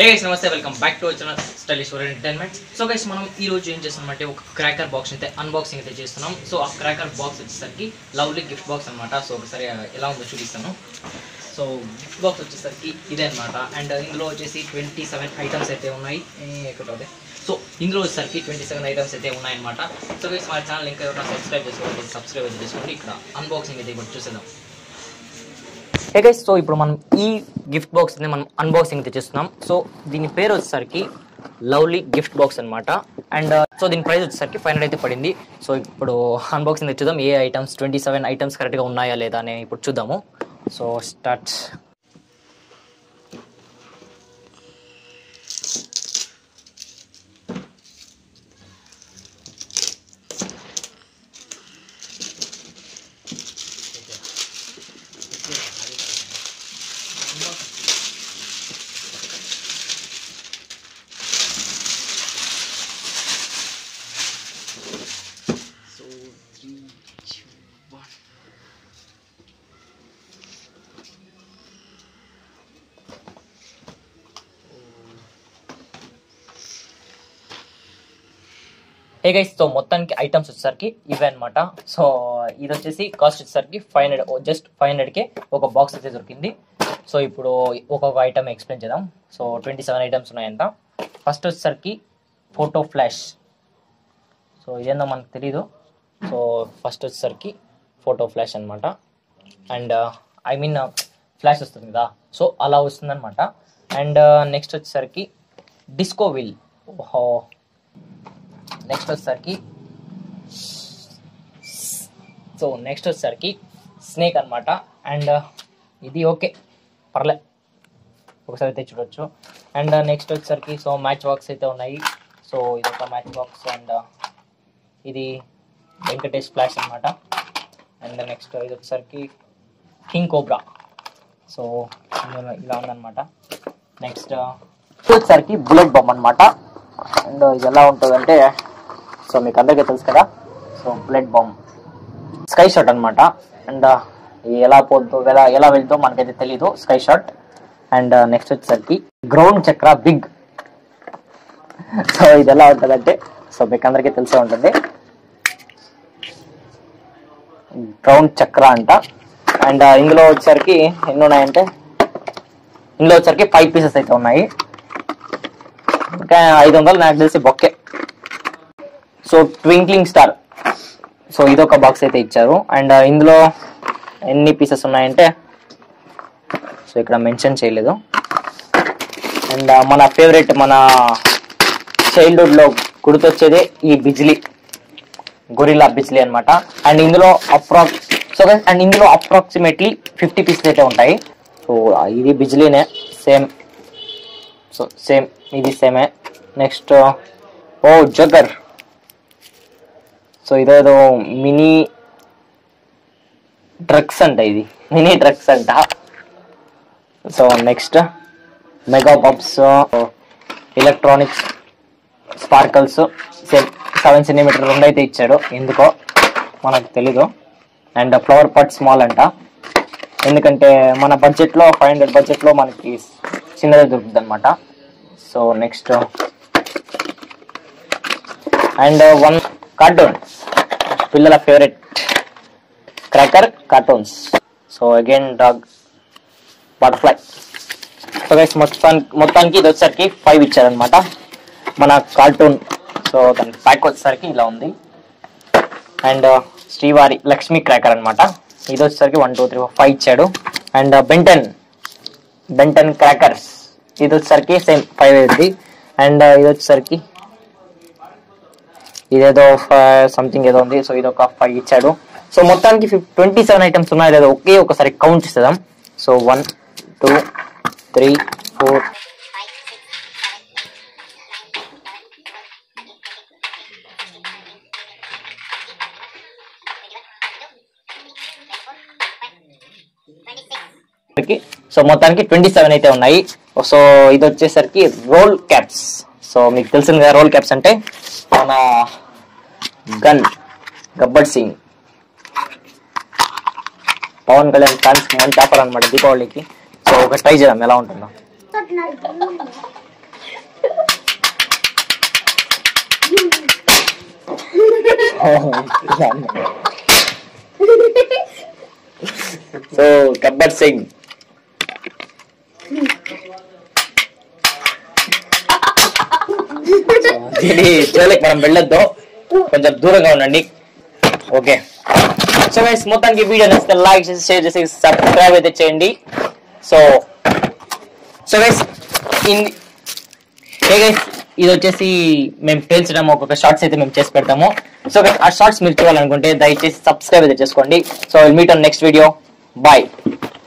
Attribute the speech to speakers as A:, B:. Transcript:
A: హే గైస్ నమస్తే welcome back to వచ్చిన stylish for entertainment so guys మనం ఈ రోజు ఏం చేస్తున్నామంటే ఒక క్రాకర్ బాక్స్ అయితే అన్బాక్సింగ్ అయితే చేస్తున్నాం సో ఆ క్రాకర్ బాక్స్ వచ్చేసరికి లవ్లీ గిఫ్ట్ బాక్స్ అనమాట సో ఒకసారి ఎలా ఉందో చూపిస్తాను సో గిఫ్ట్ బాక్స్ వచ్చేసరికి ఇదే అనమాట అండ్ ఇందులో వచ్చేసి ట్వంటీ సెవెన్ ఐటమ్స్ అయితే ఉన్నాయి ఎక్కడ సో ఇందులో వచ్చేసరికి ట్వంటీ సెవెన్ ఐటమ్స్ అయితే ఉన్నాయన్నమాట సో గైస్ మా ఛానల్ ఇంకా ఎవరైనా సబ్స్క్రైబ్ చేసుకోండి సబ్స్క్రైబ్ అయితే చేసుకోండి ఇక్కడ అన్బాక్సింగ్ అయితే ఇప్పుడు చూసేద్దాం హే గైస్ సో ఇప్పుడు మనం ఈ గిఫ్ట్ బాక్స్ ని మనం అన్బాక్సింగ్ అయితే చేస్తున్నాం సో దీని పేరు వచ్చేసరికి లవ్లీ గిఫ్ట్ బాక్స్ అన్నమాట అండ్ సో దీని ప్రైస్ వచ్చేసరికి ఫైవ్ హండ్రెడ్ అయితే పడింది సో ఇప్పుడు అన్బాక్సింగ్ అయితే చూద్దాం ఏ ఐటమ్స్ ట్వంటీ సెవెన్ ఐటమ్స్ కరెక్ట్గా ఉన్నాయా లేదా అని ఇప్పుడు చూద్దాము so start so three one ఏ గైస్ సో మొత్తానికి ఐటమ్స్ వచ్చేసరికి ఇవే అనమాట సో ఇది వచ్చేసి కాస్ట్ వచ్చేసరికి ఫైవ్ హండ్రెడ్ జస్ట్ ఫైవ్ హండ్రెడ్కే ఒక బాక్స్ అయితే దొరికింది సో ఇప్పుడు ఒక్కొక్క ఐటమ్ ఎక్స్ప్లెయిన్ చేద్దాం సో ట్వంటీ సెవెన్ ఐటమ్స్ ఉన్నాయంట ఫస్ట్ వచ్చేసరికి ఫోటో ఫ్లాష్ సో ఇదేందో మనకు తెలీదు సో ఫస్ట్ వచ్చేసరికి ఫోటో ఫ్లాష్ అనమాట అండ్ ఐ మీన్ ఫ్లాష్ వస్తుంది కదా సో అలా వస్తుందన్నమాట అండ్ నెక్స్ట్ వచ్చేసరికి డిస్కో విల్ ఓహో నెక్స్ట్ వచ్చేసరికి సో నెక్స్ట్ వచ్చేసరికి స్నేక్ అనమాట అండ్ ఇది ఓకే పర్లే ఒకసారి అయితే చూడొచ్చు అండ్ నెక్స్ట్ వచ్చేసరికి సో మ్యాచ్ బాక్స్ అయితే ఉన్నాయి సో ఇది ఒక మ్యాచ్ బాక్స్ అండ్ ఇది వెంకటేష్ ఫ్లాష్ అనమాట అండ్ నెక్స్ట్ ఇది వచ్చేసరికి కింగ్ కోబ్రా సో ఇందులో ఇలా ఉందన్నమాట నెక్స్ట్ వచ్చేసరికి బుల్లెట్ బొమ్మ అనమాట అండ్ ఇది ఎలా ఉంటుందంటే సో మీకు అందరికీ తెలుసు కదా so bullet bomb sky shot అనమాట అండ్ ఎలా పోతుందో ఎలా ఎలా వెళ్తుందో మనకైతే తెలీదు స్కై షాట్ అండ్ నెక్స్ట్ వచ్చేసరికి గ్రౌండ్ చక్ర బిగ్ సో ఇది ఎలా ఉంటుందంటే సో మీకు అందరికీ తెలిసే ఉంటుంది గ్రౌండ్ చక్ర అంట అండ్ ఇందులో వచ్చేసరికి ఎన్ని ఉన్నాయంటే ఇందులో వచ్చేసరికి ఫైవ్ పీసెస్ అయితే ఉన్నాయి ఇంకా ఐదు వందలు నాకు తెలిసి బొక్కే సో ట్వింక్లింగ్ స్టార్ సో ఇదొక బాక్స్ అయితే ఇచ్చారు అండ్ ఇందులో ఎన్ని పీసెస్ ఉన్నాయంటే సో ఇక్కడ మెన్షన్ చేయలేదు అండ్ మన ఫేవరెట్ మన చైల్డ్హుడ్లో గుర్తొచ్చేదే ఈ బిజ్లీ గొరిల్లా బిజ్లీ అనమాట అండ్ ఇందులో అప్రాక్స్ సో అండ్ ఇందులో అప్రాక్సిమేట్లీ ఫిఫ్టీ పీసెస్ అయితే ఉంటాయి సో ఇది బిజ్లీనే సేమ్ సో సేమ్ ఇది సేమే నెక్స్ట్ ఓ జగర్ సో ఇదేదో మినీ డ్రగ్స్ అంట ఇది మినీ డ్రగ్స్ అంట so next mega pubs electronics sparkles same seven centimetre రెండు అయితే ఇచ్చాడు ఎందుకో మనకు తెలీదు అండ్ ఫ్లవర్ పట్ స్మాల్ అంట ఎందుకంటే మన బడ్జెట్లో ఫైవ్ హండ్రెడ్ బడ్జెట్లో మనకి చిన్నదే దొరుకుతుంది అనమాట so next and one cartoon పిల్లల favourite cracker cartoons so again dog butterfly so guys మొత్తానికి మొత్తానికి ఇది వచ్చేసరికి ఫైవ్ ఇచ్చారనమాట మన కార్టూన్ సో దాని ప్యాక్ వచ్చేసరికి ఇలా ఉంది అండ్ శ్రీవారి లక్ష్మీ క్రాకర్ అనమాట ఇది వచ్చేసరికి one two three four five ఇచ్చాడు అండ్ బెంటన్ బెంటన్ క్రాకర్స్ ఇది వచ్చేసరికి సేమ్ ఫైవ్ అయింది అండ్ ఇది వచ్చేసరికి ఇదేదో సంథింగ్ ఏదో ఉంది సో ఇది ఒక ఫైవ్ ఇచ్చాడు సో మొత్తానికి ట్వంటీ సెవెన్ ఐటమ్స్ ఉన్నాయి లేదా ఒకే ఒకసారి కౌంట్ చేద్దాం so one two three four so మొత్తానికి ట్వంటీ సెవెన్ అయితే ఉన్నాయి సో ఇది వచ్చేసరికి రోల్ క్యాప్స్ సో మీకు తెలిసింది కదా రోల్ క్యాప్స్ అంటే మన గన్ గబ్బర్ సింగ్ పవన్ కళ్యాణ్ ఫ్యాన్స్ మంచి ఆఫర్ అనమాట దీపావళికి సో ఒక ట్రై చేద్దాం ఎలా ఉంటుందో సో గబ్బర్ సింగ్ దీని జోలికి మనం వెళ్ళొద్దు కొంచెం దూరంగా ఉండండి ఓకే సో గైస్ మొత్తానికి వీడియో నచ్చితే లైక్ చేసి షేర్ చేసి సబ్స్క్రైబ్ అయితే చేయండి so so guys in a guys ఇది వచ్చేసి మేము పేల్చడం ఒక్కొక్క షార్ట్స్ అయితే మేము చేసి పెడతాము సో guys, ఆ షార్ట్స్ మీరు చూడాలనుకుంటే దయచేసి సబ్స్క్రైబ్ అయితే చేసుకోండి so will meet on next video bye